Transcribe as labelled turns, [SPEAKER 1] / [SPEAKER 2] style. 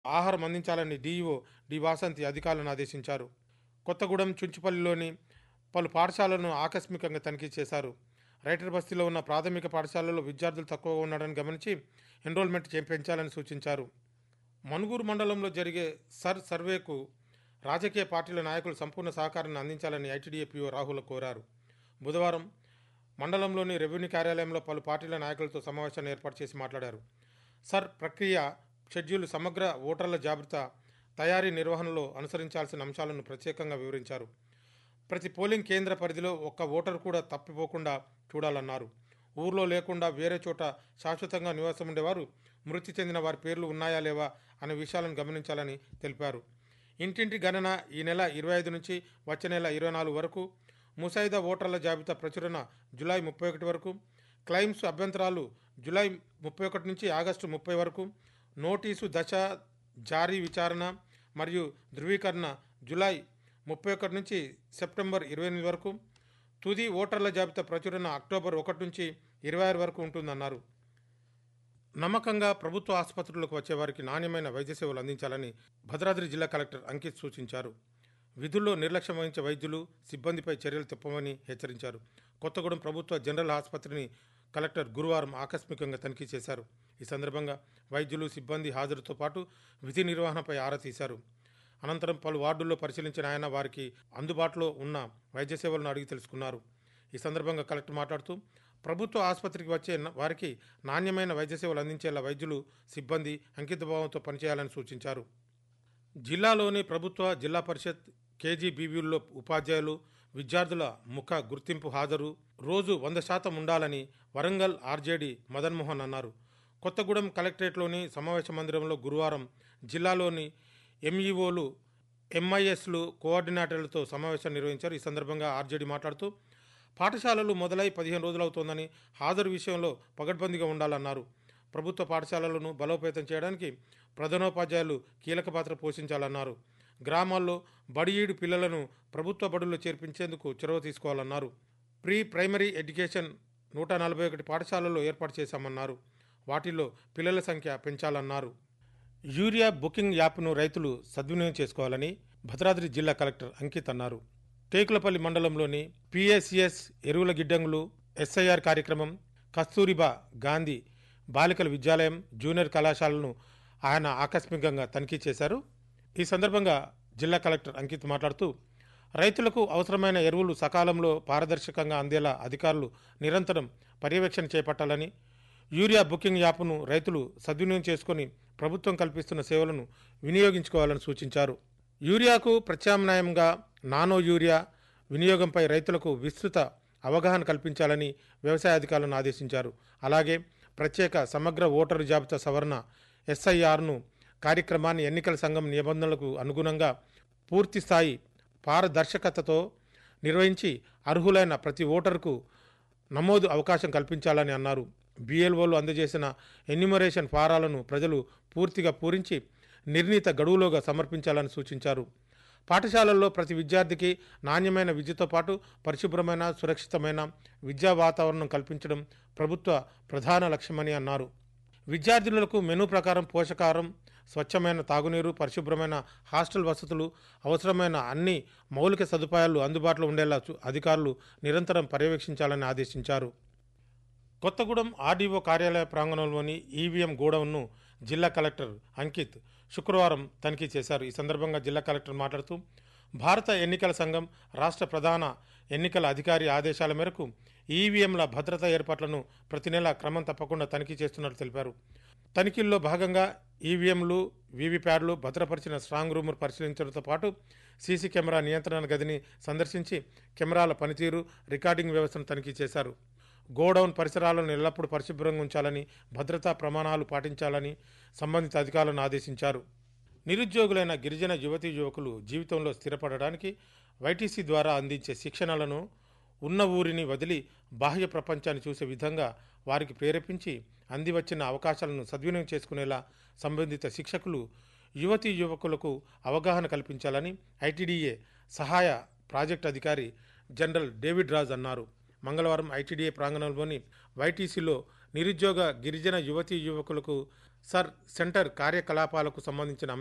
[SPEAKER 1] ఆహారం అందించాలని DEO D Vasanthi అధికారులను ఆదేశించారు కొత్తగూడెం చుంచుపల్లిలోని పలు పాఠశాలను ఆకస్మికంగా తనిఖీ చేశారు రైటర్ బస్తీలో ఉన్న ప్రాథమిక పాఠశాలలో విద్యార్థులు తక్కువగా ఉన్నారని గమనించి ఎన్రోల్మెంట్ చే- పెంచాలని సూచించారు మనుగూరు మండలంలో జరిగే సర్ సర్వేకు రాజకీయ పార్టీల నాయకులు సంపూర్ణ సహకారాన్ని అందించాలని ఐటీడీఏ పీఓ రాహుల్ కోరారు బుధవారం మండలంలోని రెవెన్యూ కార్యాలయంలో పలు పార్టీల నాయకులతో సమావేశాన్ని ఏర్పాటు చేసి మాట్లాడారు సర్ ప్రక్రియ షెడ్యూల్ సమగ్ర ఓటర్ల జాబితా తయారీ నిర్వహణలో అనుసరించాల్సిన అంశాలను ప్రత్యేకంగా వివరించారు ప్రతి పోలింగ్ కేంద్ర పరిధిలో ఒక్క ఓటరు కూడా తప్పిపోకుండా చూడాలన్నారు ఊర్లో లేకుండా వేరే చోట శాశ్వతంగా నివాసం ఉండేవారు మృతి చెందిన వారి పేర్లు ఉన్నాయా లేవా అనే విషయాలను గమనించాలని తెలిపారు ఇంటింటి గణన ఈ నెల ఇరవై ఐదు నుంచి వచ్చే నెల ఇరవై నాలుగు వరకు ముసాయిదా ఓటర్ల జాబితా ప్రచురణ జూలై ముప్పై ఒకటి వరకు క్లైమ్స్ అభ్యంతరాలు జూలై ముప్పై ఒకటి నుంచి ఆగస్టు ముప్పై వరకు నోటీసు దశ జారీ విచారణ మరియు ధృవీకరణ జూలై ముప్పై ఒకటి నుంచి సెప్టెంబర్ ఇరవై ఎనిమిది వరకు తుది ఓటర్ల జాబితా ప్రచురణ అక్టోబర్ ఒకటి నుంచి ఇరవై ఆరు వరకు ఉంటుందన్నారు నమ్మకంగా ప్రభుత్వ ఆసుపత్రులకు వచ్చే వారికి నాణ్యమైన వైద్య సేవలు అందించాలని భద్రాద్రి జిల్లా కలెక్టర్ అంకిత్ సూచించారు విధుల్లో నిర్లక్ష్యం వహించే వైద్యులు సిబ్బందిపై చర్యలు తిప్పమని హెచ్చరించారు కొత్తగూడెం ప్రభుత్వ జనరల్ ఆసుపత్రిని కలెక్టర్ గురువారం ఆకస్మికంగా తనిఖీ చేశారు ఈ సందర్భంగా వైద్యులు సిబ్బంది హాజరుతో పాటు విధి నిర్వహణపై ఆరా తీశారు అనంతరం పలు వార్డుల్లో పరిశీలించిన ఆయన వారికి అందుబాటులో ఉన్న వైద్య సేవలను అడిగి తెలుసుకున్నారు ఈ సందర్భంగా కలెక్టర్ మాట్లాడుతూ ప్రభుత్వ ఆసుపత్రికి వచ్చే న- వారికి నాణ్యమైన వైద్య సేవలు అందించేలా వైద్యులు సిబ్బంది అంకితభావంతో పనిచేయాలని సూచించారు జిల్లాలోని ప్రభుత్వ జిల్లా పరిషత్ కేజీబీవీల్లో ఉపాధ్యాయులు విద్యార్థుల ముఖ గుర్తింపు హాజరు రోజు వంద శాతం ఉండాలని వరంగల్ ఆర్జేడీ మదన్మోహన్ అన్నారు కొత్తగూడెం కలెక్టరేట్లోని సమావేశ మందిరంలో గురువారం జిల్లాలోని ఎంఈఓలు ఎంఐఎస్లు కోఆర్డినేటర్లతో సమావేశం నిర్వహించారు ఈ సందర్భంగా ఆర్జేడీ మాట్లాడుతూ పాఠశాలలు మొదలై పదిహేను రోజులవుతోందని హాజరు విషయంలో పగడ్బందీగా ఉండాలన్నారు ప్రభుత్వ పాఠశాలలను బలోపేతం చేయడానికి ప్రధానోపాధ్యాయులు కీలక పాత్ర పోషించాలన్నారు గ్రామాల్లో బడియీడు పిల్లలను ప్రభుత్వ బడుల్లో చేర్పించేందుకు చొరవ తీసుకోవాలన్నారు ప్రీ ప్రైమరీ ఎడ్యుకేషన్ నూట నలభై ఒకటి పాఠశాలల్లో ఏర్పాటు చేశామన్నారు వాటిల్లో పిల్లల సంఖ్య పెంచాలన్నారు యూరియా బుకింగ్ యాప్ను రైతులు సద్వినియోగం చేసుకోవాలని భద్రాద్రి జిల్లా కలెక్టర్ అంకిత్ అన్నారు టేకులపల్లి మండలంలోని పిఎస్సిఎస్ ఎరువుల గిడ్డంగులు ఎస్ఐఆర్ కార్యక్రమం కస్తూరిబా గాంధీ బాలికల విద్యాలయం జూనియర్ కళాశాలను ఆయన ఆకస్మికంగా తనిఖీ చేశారు ఈ సందర్భంగా జిల్లా కలెక్టర్ అంకిత్ మాట్లాడుతూ రైతులకు అవసరమైన ఎరువులు సకాలంలో పారదర్శకంగా అందేలా అధికారులు నిరంతరం పర్యవేక్షణ చేపట్టాలని యూరియా బుకింగ్ యాప్ను రైతులు సద్వినియోగం చేసుకొని ప్రభుత్వం కల్పిస్తున్న సేవలను వినియోగించుకోవాలని సూచించారు యూరియాకు ప్రత్యామ్నాయంగా నానో యూరియా వినియోగంపై రైతులకు విస్తృత అవగాహన కల్పించాలని వ్యవసాయ అధికారులను ఆదేశించారు అలాగే ప్రత్యేక సమగ్ర ఓటరు జాబితా సవరణ ఎస్ఐఆర్ను కార్యక్రమాన్ని ఎన్నికల సంఘం నిబంధనలకు అనుగుణంగా పూర్తి స్థాయి పారదర్శకతతో నిర్వహించి అర్హులైన ప్రతి ఓటరుకు నమోదు అవకాశం కల్పించాలని అన్నారు బిఎల్ఓలు అందజేసిన ఎన్యూమరేషన్ ఫారాలను ప్రజలు పూర్తిగా పూరించి నిర్ణీత గడువులోగా సమర్పించాలని సూచించారు పాఠశాలల్లో ప్రతి విద్యార్థికి నాణ్యమైన విద్యతో పాటు పరిశుభ్రమైన సురక్షితమైన విద్యా వాతావరణం కల్పించడం ప్రభుత్వ ప్రధాన లక్ష్యమని అన్నారు విద్యార్థినులకు మెనూ ప్రకారం పోషకాహారం స్వచ్ఛమైన తాగునీరు పరిశుభ్రమైన హాస్టల్ వసతులు అవసరమైన అన్ని మౌలిక సదుపాయాలు అందుబాటులో ఉండేలా చూ- అధికారులు నిరంతరం పర్యవేక్షించాలని ఆదేశించారు కొత్తగూడెం ఆర్డీఓ కార్యాలయ ప్రాంగణంలోని ఈవీఎం గోడౌన్ను జిల్లా కలెక్టర్ అంకిత్ శుక్రవారం తనిఖీ చేశారు ఈ సందర్భంగా జిల్లా కలెక్టర్ మాట్లాడుతూ భారత ఎన్నికల సంఘం రాష్ట్ర ప్రధాన ఎన్నికల అధికారి ఆదేశాల మేరకు ఈవీఎంల భద్రతా ఏర్పాట్లను ప్రతి నెల క్రమం తప్పకుండా తనిఖీ చేస్తున్నట్లు తెలిపారు తనిఖీల్లో భాగంగా ఈవీఎంలు వీవీప్యాడ్లు భద్రపరిచిన స్ట్రాంగ్ రూమ్ పరిశీలించడంతో పాటు సీసీ కెమెరా నియంత్రణ గదిని సందర్శించి కెమెరాల పనితీరు రికార్డింగ్ వ్యవస్థను తనిఖీ చేశారు గోడౌన్ పరిసరాలను ఎల్లప్పుడూ పరిశుభ్రంగా ఉంచాలని భద్రతా ప్రమాణాలు పాటించాలని సంబంధిత అధికారులను ఆదేశించారు నిరుద్యోగులైన గిరిజన యువతీ యువకులు జీవితంలో స్థిరపడడానికి వైటీసీ ద్వారా అందించే శిక్షణలను ఉన్న ఊరిని వదిలి బాహ్య ప్రపంచాన్ని చూసే విధంగా వారికి ప్రేరేపించి అందివచ్చిన అవకాశాలను సద్వినియోగం చేసుకునేలా సంబంధిత శిక్షకులు యువతీ యువకులకు అవగాహన కల్పించాలని ఐటీడీఏ సహాయ ప్రాజెక్ట్ అధికారి జనరల్ డేవిడ్ రాజ్ అన్నారు మంగళవారం ఐటీడీఏ ప్రాంగణంలోని వైటీసీలో నిరుద్యోగ గిరిజన యువతీ యువకులకు సర్ సెంటర్ కార్యకలాపాలకు సంబంధించిన